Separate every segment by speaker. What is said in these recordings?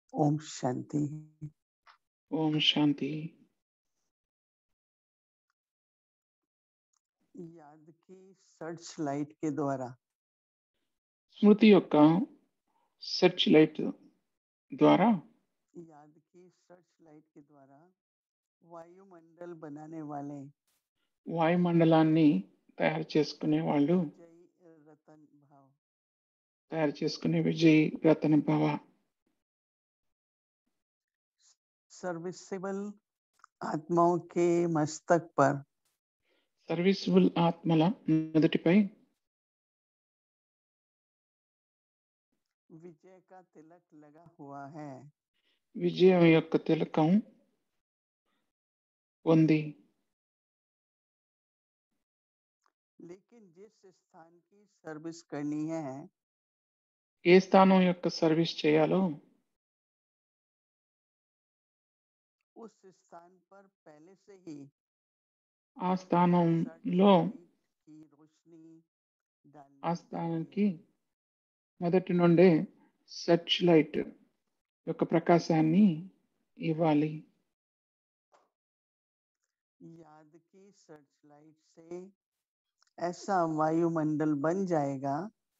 Speaker 1: ओम शांति
Speaker 2: ఓం శాంతి
Speaker 1: याद की search light के द्वारा
Speaker 2: స్మృతి యొక్క సెర్చ్ లైట్ ద్వారా
Speaker 1: याद की सर्च लाइट के द्वारा वायुमंडल बनाने वाले
Speaker 2: వాయుమండలాన్ని తయారు చేసుకునే వాళ్ళు
Speaker 1: जय रतन भाव
Speaker 2: తయారు చేసుకునే విజయ్ రతన భవ
Speaker 1: सर्विसेबल आत्माओं के मस्तक पर
Speaker 2: సర్వీసబుల్ ఆత్మల మొదటిపై
Speaker 1: विजय का तिलक लगा हुआ है
Speaker 2: విజయం యొక్క తిలకం ఉంది
Speaker 1: लेकिन जिस स्थान की सर्विस करनी है
Speaker 2: ఏ స్థానం యొక్క సర్వీస్ చేయాలో
Speaker 1: उस स्थान पर पहले से ही
Speaker 2: ఆ
Speaker 1: सर्च
Speaker 2: స్థానంలో
Speaker 1: लाइट की रोशनी डालनी
Speaker 2: ఆ స్థానానికి
Speaker 1: चाहिए।
Speaker 2: మొదటి నుండే సెర్చ్ లైట్ యొక్క ప్రకాశాన్ని ఇవ్వాలి
Speaker 1: याद की सर्च लाइट से ऐसा वायुमंडल बन जाएगा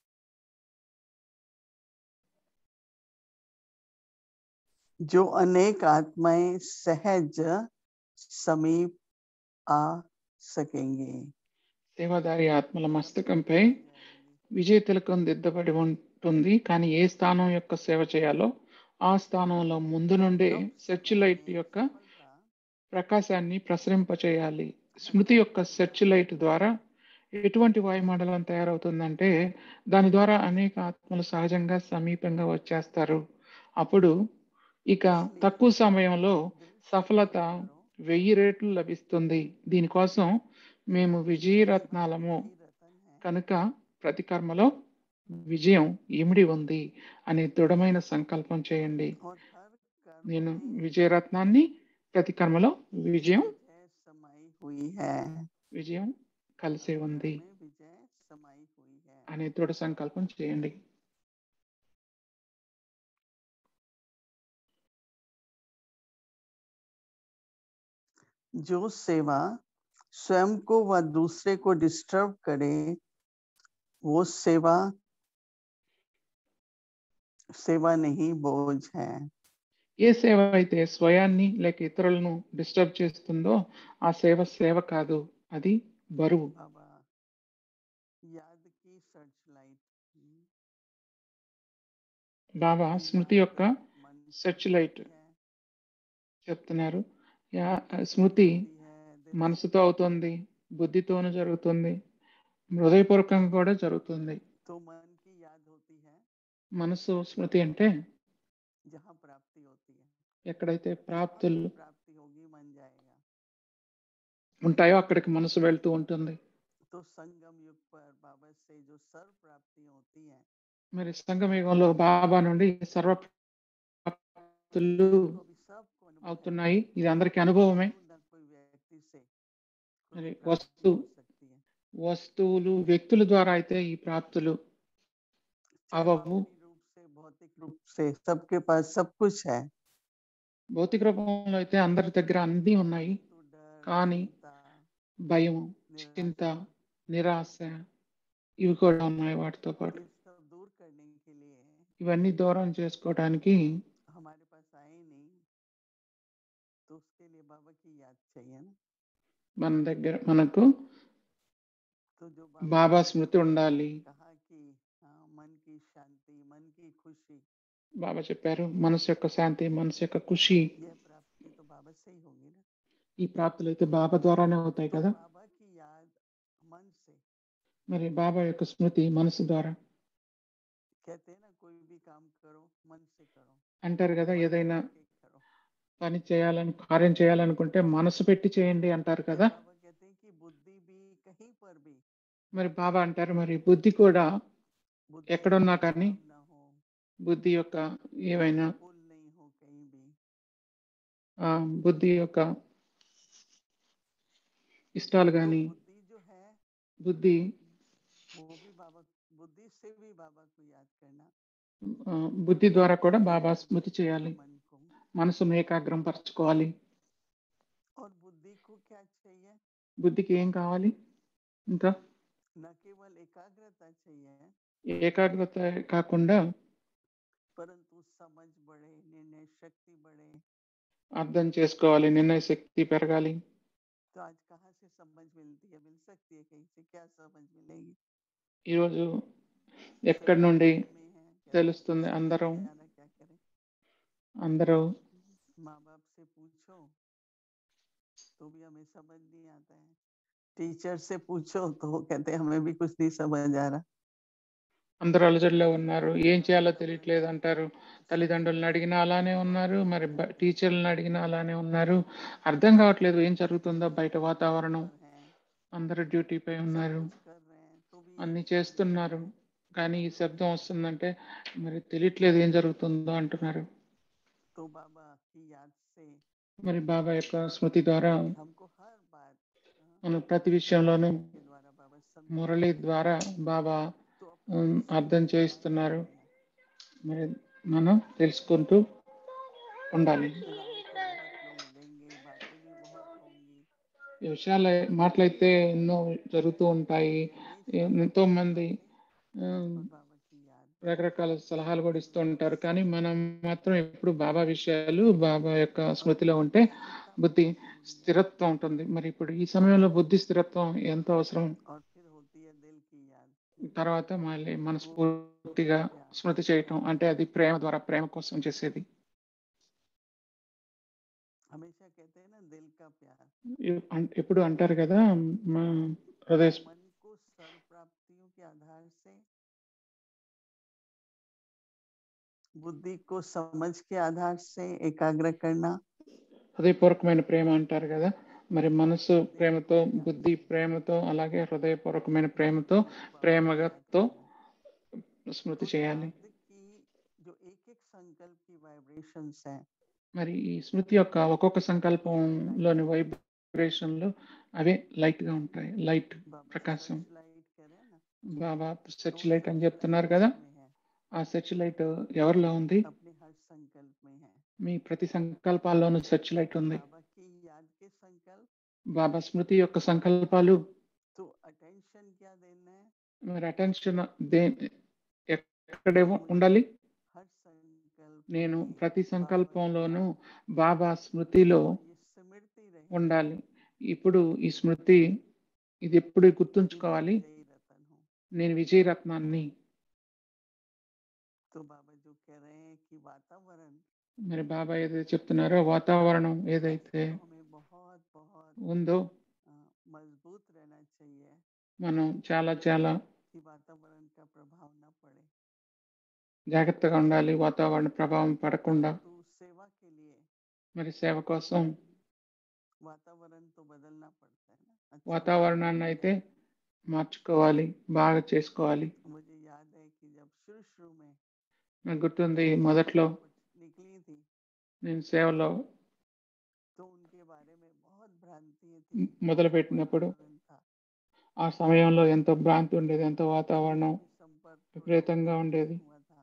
Speaker 1: जो अनेक आत्माएं सहज समीप आ सकेंगे
Speaker 2: సేవాదారి ఆత్మల మస్తకంపై విజయ తిలకం దిద్దబడి ఉంటుంది కానీ ఏ స్థానం యొక్క సేవ చేయాలో ఆ స్థానంలో ముందు నుండే సెర్చ్ లైట్ యొక్క ప్రకాశాన్ని ప్రసరింపచేయాలి స్మృతి యొక్క సెర్చ్ లైట్ ద్వారా ఎటువంటి వాయుమండలం తయారవుతుందంటే దాని ద్వారా అనేక ఆత్మలు సహజంగా సమీపంగా వచ్చేస్తారు అప్పుడు ఇక తక్కువ సమయంలో సఫలత వెయ్యి రెట్లు లభిస్తుంది దీనికోసం మేము విజయరత్నాలము కనుక ప్రతి కర్మలో విజయం ఇమిడి ఉంది అనే దృఢమైన సంకల్పం చేయండి
Speaker 1: और हर कर्म
Speaker 2: నేను
Speaker 1: में
Speaker 2: విజయరత్నాన్ని ప్రతి కర్మలో విజయం
Speaker 1: विजय समाई हुई है
Speaker 2: విజయం కలిసే ఉంది
Speaker 1: में विजय समाई हुई है
Speaker 2: అనే దృఢ సంకల్పం చేయండి
Speaker 1: जो सेवा स्वयं को व दूसरे को डिस्टर्ब करे वो सेवा सेवा नहीं बोझ है
Speaker 2: ఏ సేవ అయితే స్వయాన్ని లేక ఇతరులను డిస్టర్బ్ చేస్తుందో ఆ సేవ సేవ కాదు అది బరువు
Speaker 1: बाबा याद की सर्च लाइट
Speaker 2: బాబా స్మృతి యొక్క సెర్చ్ లైట్ చెప్తున్నారు యా- స్మృతి మనసుతో అవుతుంది బుద్ధితోనూ జరుగుతుంది హృదయపూర్వకంగా కూడా జరుగుతుంది
Speaker 1: तो मन की याद होती है
Speaker 2: మనసు స్మృతి అంటే
Speaker 1: जहाँ प्राप्ति होती है
Speaker 2: ఎక్కడైతే
Speaker 1: जहाँ
Speaker 2: ప్రాప్తులు
Speaker 1: प्राप्ति होगी मन जाएगा
Speaker 2: ఉంటాయో అక్కడికి మనసు వెళ్తూ ఉంటుంది
Speaker 1: तो संगम युग पर बाबा से जो सर्व प्राप्ति होती है
Speaker 2: మరి సంగమయుగంలో బాబా నుండి సర్వ ప్రాప్తులు
Speaker 1: तो अभी सबको अनुभव है।
Speaker 2: అవుతున్నాయి ఇది అందరికీ అనుభవమే
Speaker 1: न कोई व्यक्ति से कोई
Speaker 2: अरे,
Speaker 1: प्राप्ति
Speaker 2: वस्तु-
Speaker 1: हो सकती है
Speaker 2: వస్తువులు వ్యక్తుల ద్వారా అయితే ఈ ప్రాప్తులు
Speaker 1: चाहे
Speaker 2: अवभु।
Speaker 1: भौतिक रूप से भौतिक रूप से सबके पास सब कुछ है
Speaker 2: భౌతిక రూపంలో అయితే అందరి దగ్గర అన్నీ ఉన్నాయి
Speaker 1: तो डर
Speaker 2: కానీ
Speaker 1: चिंता,
Speaker 2: భయం చింత
Speaker 1: निराशा,
Speaker 2: నిరాశ ఇవి కూడా ఉన్నాయి వాటితో పాటు
Speaker 1: ये सब दूर करने के लिए
Speaker 2: ఇవన్నీ దూరం చేసుకోవడానికి
Speaker 1: हमारे पास आए नहीं तो उसके लिए बाबा की याद चाहिए ना
Speaker 2: మన దగ్గర మనకు
Speaker 1: तो जो
Speaker 2: బాబా స్మృతి ఉండాలి
Speaker 1: कहा कि हाँ, मन की शांति मन की खुशी
Speaker 2: బాబా చెప్పారు మనసు యొక్క శాంతి మనసు యొక్క ఖుషి
Speaker 1: यह प्राप्ति तो बाबा से ही होगी ना
Speaker 2: ఈ ప్రాప్తులు అయితే బాబా ద్వారానే అవుతాయి
Speaker 1: तो
Speaker 2: కదా
Speaker 1: बाबा की याद मन से
Speaker 2: మరి బాబా యొక్క స్మృతి మనసు ద్వారా
Speaker 1: कहते हैं ना कोई भी काम करो मन से करो
Speaker 2: అంటారు కదా
Speaker 1: मन
Speaker 2: ఏదైనా
Speaker 1: लगा के करो
Speaker 2: పని చేయాలని కార్యం చేయాలనుకుంటే మనసు పెట్టి చేయండి అంటారు
Speaker 1: तो
Speaker 2: కదా
Speaker 1: बाबा कहते हैं कि बुद्धि भी कहीं पर भी
Speaker 2: మరి బాబా అంటారు మరి బుద్ధి కూడా
Speaker 1: बुद्धि
Speaker 2: ఎక్కడున్నా
Speaker 1: का
Speaker 2: కానీ
Speaker 1: काम ना हो
Speaker 2: బుద్ధి యొక్క ఏవైనా
Speaker 1: भूल नहीं हो कहीं भी
Speaker 2: ఆ, బుద్ధి యొక్క ఇష్టాలు
Speaker 1: तो
Speaker 2: కానీ
Speaker 1: बुद्धि जो है
Speaker 2: బుద్ధి
Speaker 1: वो भी बाबा बुद्धि से भी बाबा को याद करना
Speaker 2: ఆ, బుద్ధి ద్వారా కూడా బాబా స్మృతి చేయాలి
Speaker 1: मन को
Speaker 2: మనసును ఏకాగ్రం పరచుకోవాలి
Speaker 1: और बुद्धि को क्या चाहिए
Speaker 2: బుద్ధికి ఏం కావాలి ఇంకా
Speaker 1: न केवल एकाग्रता चाहिए
Speaker 2: ఏకాగ్రత కాకుండా
Speaker 1: परंतु समझ बढ़े निर्णय शक्ति बढ़े
Speaker 2: అర్థం చేసుకోవాలి నిర్ణయ శక్తి పెరగాలి
Speaker 1: तो आज कहाँ से समझ मिलती है मिल सकती है कहीं से क्या समझ मिलेगी
Speaker 2: ఈరోజు ఎక్కడి నుండి
Speaker 1: में है क्या
Speaker 2: తెలుస్తుంది
Speaker 1: समझ
Speaker 2: అందరం
Speaker 1: नहीं आ रहा, क्या करें
Speaker 2: అందరూ
Speaker 1: माँ बाप से पूछो तो भी हमें समझ नहीं आता है टीचर से पूछो तो वो कहते हैं हमें भी कुछ नहीं समझ आ रहा
Speaker 2: అందరూ అలజడిలో ఉన్నారు ఏం చేయాలో తెలియట్లేదు అంటారు తల్లిదండ్రులను అడిగినా అలానే ఉన్నారు మరి బ- టీచర్లను అడిగినా అలానే ఉన్నారు అర్థం కావట్లేదు ఏం జరుగుతుందో బయట వాతావరణం
Speaker 1: पर हैं,
Speaker 2: అందరూ డ్యూటీపై
Speaker 1: सब
Speaker 2: ఉన్నారు
Speaker 1: कुछ कर रहे हैं तो भी
Speaker 2: అన్ని
Speaker 1: ये
Speaker 2: చేస్తున్నారు కానీ ఈ శబ్దం వస్తుందంటే మరి తెలియట్లేదు ఏం జరుగుతుందో అంటున్నారు
Speaker 1: तो बाबा की याद से
Speaker 2: మరి బాబా యొక్క స్మృతి ద్వారా
Speaker 1: हमको हर बात हाँ,
Speaker 2: మనం ప్రతి విషయంలోనూ
Speaker 1: के द्वारा बाबा समझा
Speaker 2: మురళి ద్వారా బాబా
Speaker 1: तो
Speaker 2: ఉమ్,
Speaker 1: अपने
Speaker 2: అర్థం
Speaker 1: से
Speaker 2: చేయిస్తున్నారు
Speaker 1: रहना।
Speaker 2: మరి మనం తెలుసుకుంటూ ఉండాలి
Speaker 1: राय तो बहुत लोग देंगे बातें भी बहुत होंगी
Speaker 2: ఈ విషయాలు మాటలైతే ఎన్నో జరుగుతూ ఉంటాయి
Speaker 1: हमेशा
Speaker 2: ఎంతో
Speaker 1: बाबा की
Speaker 2: మంది
Speaker 1: बातें
Speaker 2: ఉమ్,
Speaker 1: और बाबा की याद
Speaker 2: రకరకాల సలహాలు కూడా ఇస్తూ ఉంటారు కానీ మనం మాత్రం ఎప్పుడు బాబా విషయాలు బాబా యొక్క స్మృతిలో ఉంటే బుద్ధి స్థిరత్వం ఉంటుంది మరి ఇప్పుడు ఈ సమయంలో బుద్ధి స్థిరత్వం ఎంతో అవసరం
Speaker 1: और फिर होती है दिल की याद
Speaker 2: తర్వాత మళ్ళీ మనస్ఫూర్తిగా స్మృతి చేయటం అంటే అది ప్రేమ ద్వారా ప్రేమ కోసం చేసేది
Speaker 1: हमेशा कहते हैं ना दिल का प्यार
Speaker 2: ఎ- అం- ఎప్పుడు అంటారు కదా మా హృదయ
Speaker 1: मन को सर्व प्राप्तियों के आधार से बुद्धि को समझ के आधार से एकाग्र करना
Speaker 2: హృదయపూర్వకమైన ప్రేమ అంటారు కదా మరి మనసు ప్రేమతో బుద్ధి ప్రేమతో అలాగే హృదయపూర్వకమైన ప్రేమతో ప్రేమతో స్మృతి చేయాలి
Speaker 1: शब्द की जो एक एक संकल्प की वाइब्रेशंस हैं
Speaker 2: మరి ఈ స్మృతి యొక్క ఒక్కొక్క సంకల్పంలోని వైబ్రేషన్లు అవే లైట్ గా ఉంటాయి లైట్
Speaker 1: बाबा
Speaker 2: प्रकाशम।
Speaker 1: सर्च लाइट करें ना
Speaker 2: బాబా
Speaker 1: तो
Speaker 2: సెర్చ్
Speaker 1: वो
Speaker 2: లైట్ అని
Speaker 1: सर्च
Speaker 2: చెప్తున్నారు
Speaker 1: लाइट
Speaker 2: కదా
Speaker 1: में है,
Speaker 2: ఆ సెర్చ్ లైట్ ఎవరిలో ఉంది
Speaker 1: अपने हर संकल्प में है
Speaker 2: మీ ప్రతి సంకల్పాల్లోనూ సెర్చ్ లైట్ ఉంది
Speaker 1: बाबा की याद के संकल्प
Speaker 2: బాబా స్మృతి యొక్క సంకల్పాలు
Speaker 1: तो अटेंशन क्या देना है
Speaker 2: మరి అటెన్షన్ దే ఎక్కడే ఉండాలి
Speaker 1: हर संकल्प
Speaker 2: నేను
Speaker 1: में
Speaker 2: ప్రతి
Speaker 1: बाबा की
Speaker 2: సంకల్పంలోనూ
Speaker 1: याद
Speaker 2: బాబా స్మృతిలో
Speaker 1: और ये स्मृति रहे
Speaker 2: ఉండాలి ఇప్పుడు ఈ స్మృతి ఇది ఎప్పుడు
Speaker 1: कि मैं
Speaker 2: గుర్తుంచుకోవాలి
Speaker 1: विजयी रतन हूँ
Speaker 2: నేను విజయరత్నాన్ని
Speaker 1: तो बाबा जो कह रहे हैं कि वातावरण
Speaker 2: మరి బాబా ఏదైతే చెప్తున్నారో వాతావరణం ఏదైతే
Speaker 1: तो हमें बहुत बहुत
Speaker 2: ఉందో
Speaker 1: अ, मजबूत रहना चाहिए
Speaker 2: మనం చాలా చాలా
Speaker 1: कि वातावरण का प्रभाव न पड़े
Speaker 2: జాగ్రత్తగా ఉండాలి వాతావరణ ప్రభావం పడకుండా
Speaker 1: तो सेवा के लिए
Speaker 2: మరి సేవ కోసం
Speaker 1: वातावरण तो बदलना पड़ता है ना अच्छा
Speaker 2: వాతావరణాన్ని అయితే మార్చుకోవాలి బాగా చేసుకోవాలి
Speaker 1: मुझे याद है कि जब शुरू शुरू में
Speaker 2: నాకు గుర్తుంది మొదట్లో
Speaker 1: कुछ निकली थी
Speaker 2: నేను సేవలో
Speaker 1: तो उनके बारे में बहुत भ्रांति थी
Speaker 2: మొదలుపెట్టినప్పుడు
Speaker 1: वातावरण था
Speaker 2: ఆ సమయంలో ఎంతో భ్రాంతి ఉండేది ఎంతో వాతావరణం
Speaker 1: भी संपर्क थोड़ा
Speaker 2: విపరీతంగా
Speaker 1: बहुत
Speaker 2: ఉండేది
Speaker 1: हुआ था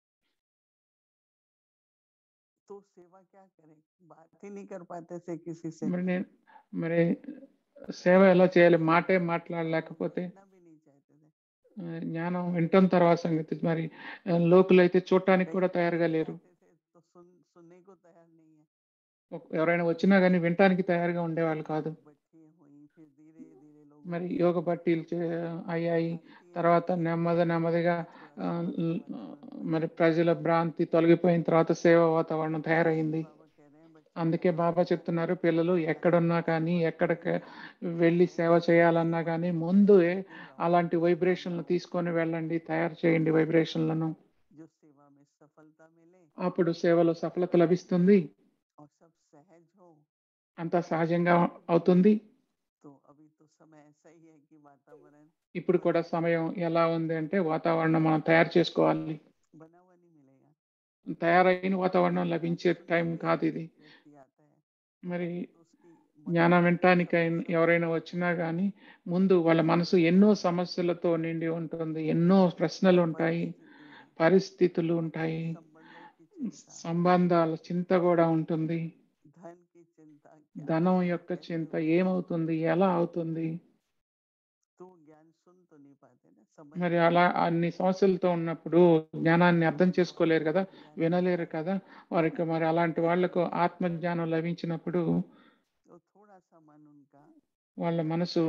Speaker 1: तो सेवा क्या करें बात ही नहीं कर पाते थे किसी से
Speaker 2: మరి నేను మరి సేవ ఎలా చేయాలి మాటే
Speaker 1: लोग
Speaker 2: మాట్లాడలేకపోతే
Speaker 1: देखना भी नहीं चाहते थे
Speaker 2: ఆ, జ్ఞానం వింటాం తర్వాత సంగతి మరి ఆ, లోకులైతే చూడటానికి కూడా
Speaker 1: कई
Speaker 2: తయారుగా
Speaker 1: लोग
Speaker 2: లేరు
Speaker 1: आते थे तो सुन सुनने को तैयार नहीं है
Speaker 2: ఒక- ఎవరైనా వచ్చినా కానీ వినటానికి తయారుగా ఉండేవాళ్ళు కాదు
Speaker 1: बच्चियां हुई फिर धीरे धीरे लोग
Speaker 2: మరి యోగ బట్టీలు చే- అయ్యాయి తర్వాత నెమ్మది నెమ్మదిగా ఆ, ల్- మరి ప్రజల భ్రాంతి తొలగిపోయిన తర్వాత సేవ వాతావరణం తయారైంది
Speaker 1: बाबा कह रहे हैं बच्चे
Speaker 2: అందుకే బాబా చెప్తున్నారు పిల్లలు ఎక్కడున్నా కానీ ఎక్కడికి వెళ్ళి సేవ చేయాలన్నా కానీ ముందు అలాంటి వైబ్రేషన్లు తీసుకొని వెళ్ళండి తయారు చేయండి వైబ్రేషన్లను
Speaker 1: जो सेवा में सफलता मिले
Speaker 2: అప్పుడు సేవలో సఫలత లభిస్తుంది
Speaker 1: और सब सहज हो
Speaker 2: అంతా సహజంగా అవుతుంది
Speaker 1: तो अभी तो समय ऐसा ही है कि वातावरण
Speaker 2: ఇప్పుడు కూడా సమయం ఎలా ఉంది అంటే వాతావరణం మనం తయారు చేసుకోవాలి
Speaker 1: बना हुआ नहीं मिलेगा
Speaker 2: తయారైన వాతావరణం లభించే టైం కాదు ఇది
Speaker 1: व्यक्ति आता है
Speaker 2: మరి
Speaker 1: तो उसकी
Speaker 2: జ్ఞానం వినటానికి ఎవరైనా వచ్చినా కానీ ముందు వాళ్ళ మనసు ఎన్నో సమస్యలతో నిండి ఉంటుంది ఎన్నో ప్రశ్నలు ఉంటాయి పరిస్థితులు ఉంటాయి
Speaker 1: संबंधों की चिंता
Speaker 2: సంబంధాల చింత కూడా ఉంటుంది
Speaker 1: धन की चिंता क्या
Speaker 2: ధనం
Speaker 1: होगा,
Speaker 2: యొక్క
Speaker 1: कैसे
Speaker 2: చింత
Speaker 1: होगा?
Speaker 2: ఏమవుతుంది ఎలా అవుతుంది
Speaker 1: तो ज्ञान सुन तो नहीं पाते ना समझ
Speaker 2: మరి
Speaker 1: नहीं
Speaker 2: అలా
Speaker 1: पाते।
Speaker 2: అన్ని సమస్యలతో ఉన్నప్పుడు జ్ఞానాన్ని అర్థం చేసుకోలేరు కదా వినలేరు కదా వారికి మరి అలాంటి వాళ్లకు ఆత్మజ్ఞానం లభించినప్పుడు
Speaker 1: तो थोड़ा सा मन उनका
Speaker 2: వాళ్ళ మనసు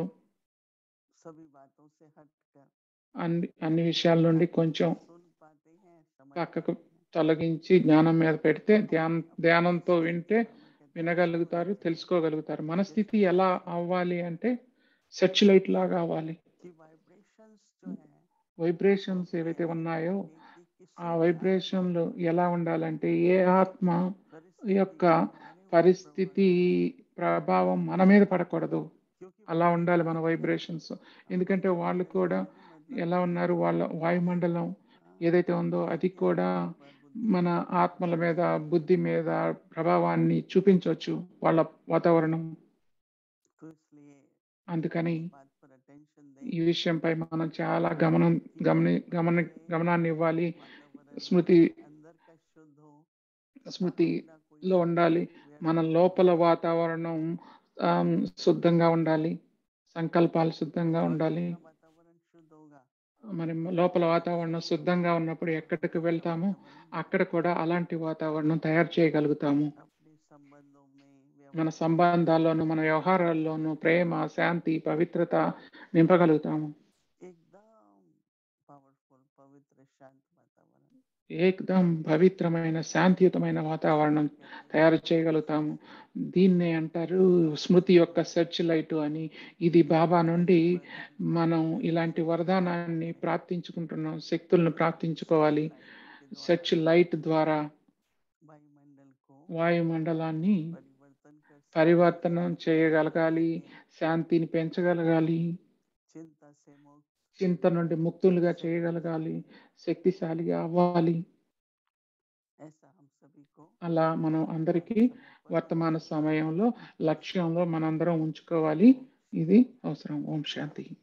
Speaker 1: सभी बातों से हटकर
Speaker 2: అన్ని అన్ని విషయాల నుండి కొంచెం
Speaker 1: सुन पाते हैं समझ
Speaker 2: పక్కకు
Speaker 1: पाते हैं।
Speaker 2: తొలగించి జ్ఞానం మీద పెడితే ధ్యానం
Speaker 1: अपनी
Speaker 2: ధ్యానంతో
Speaker 1: स्थिति
Speaker 2: వింటే
Speaker 1: को हमें कहते हैं
Speaker 2: వినగలుగుతారు
Speaker 1: समझ चाहिए
Speaker 2: తెలుసుకోగలుగుతారు మన స్థితి ఎలా అవ్వాలి అంటే సెర్చ్ లైట్ లాగా అవ్వాలి
Speaker 1: कि वाइब्रेशंस जो है
Speaker 2: వైబ్రేషన్స్
Speaker 1: वो
Speaker 2: ఏవైతే
Speaker 1: कैसे
Speaker 2: ఉన్నాయో
Speaker 1: होंगे कि किसी
Speaker 2: ఆ
Speaker 1: भी
Speaker 2: వైబ్రేషన్లు ఎలా ఉండాలంటే ఏ ఆత్మ
Speaker 1: परिस्थिति
Speaker 2: యొక్క
Speaker 1: का हमारे ऊपर
Speaker 2: పరిస్థితి
Speaker 1: प्रभाव
Speaker 2: ప్రభావం మన మీద పడకూడదు
Speaker 1: क्योंकि
Speaker 2: అలా
Speaker 1: वो
Speaker 2: ఉండాలి మన
Speaker 1: कैसे
Speaker 2: వైబ్రేషన్స్
Speaker 1: हम
Speaker 2: ఎందుకంటే
Speaker 1: लोग
Speaker 2: వాళ్ళు
Speaker 1: कैसे
Speaker 2: కూడా
Speaker 1: मतलब
Speaker 2: ఎలా ఉన్నారు వాళ్ళ వాయుమండలం ఏదైతే ఉందో అది కూడా మన ఆత్మల మీద బుద్ధి మీద ప్రభావాన్ని చూపించవచ్చు వాళ్ళ వాతావరణం
Speaker 1: तो इसलिए
Speaker 2: అందుకని
Speaker 1: इस बात पर अटेंशन
Speaker 2: ఈ
Speaker 1: दें
Speaker 2: విషయంపై మనం చాలా గమనం
Speaker 1: कि
Speaker 2: గమని
Speaker 1: हमारे
Speaker 2: గమన గమనాన్ని ఇవ్వాలి
Speaker 1: वातावरण
Speaker 2: స్మృతి
Speaker 1: अंदर का शुद्ध हो
Speaker 2: స్మృతిలో
Speaker 1: अपना कोई
Speaker 2: ఉండాలి
Speaker 1: व्यर्थ
Speaker 2: మన లోపల వాతావరణం ఆమ్, శుద్ధంగా ఉండాలి సంకల్పాలు శుద్ధంగా ఉండాలి
Speaker 1: बाहर का वातावरण शुद्ध होगा
Speaker 2: మరి లోపల వాతావరణం శుద్ధంగా ఉన్నప్పుడు ఎక్కడికి వెళ్తామో అక్కడ కూడా అలాంటి వాతావరణం తయారు చేయగలుగుతాము
Speaker 1: अपने संबंधों में
Speaker 2: మన
Speaker 1: व्यवहार
Speaker 2: సంబంధాల్లోనూ మన వ్యవహారాల్లోనూ ప్రేమ శాంతి పవిత్రత నింపగలుగుతాము
Speaker 1: एकदम पावरफुल पवित्र शांत वातावरण
Speaker 2: ఏకదం పవిత్రమైన శాంతియుతమైన వాతావరణం తయారు చేయగలుగుతాము దీన్నే అంటారు స్మృతి యొక్క సెర్చ్ లైట్ అని ఇది బాబా నుండి మనం ఇలాంటి వరదానాన్ని ప్రార్థించుకుంటున్నాం శక్తులను ప్రార్థించుకోవాలి సెర్చ్ లైట్ ద్వారా
Speaker 1: वायुमंडल को
Speaker 2: వాయుమండలాన్ని
Speaker 1: परिवर्तन कर सकते
Speaker 2: పరివర్తనం
Speaker 1: हैं,
Speaker 2: చేయగలగాలి శాంతిని పెంచగలగాలి
Speaker 1: चिंता से मुक्त
Speaker 2: చింత నుండి ముక్తులుగా చేయగలగాలి శక్తిశాలిగా అవ్వాలి
Speaker 1: ऐसा हम सभी को
Speaker 2: అలా మనం అందరికీ
Speaker 1: समय पर
Speaker 2: వర్తమాన సమయంలో లక్ష్యంలో మనందరం ఉంచుకోవాలి ఇది అవసరం ఓం శాంతి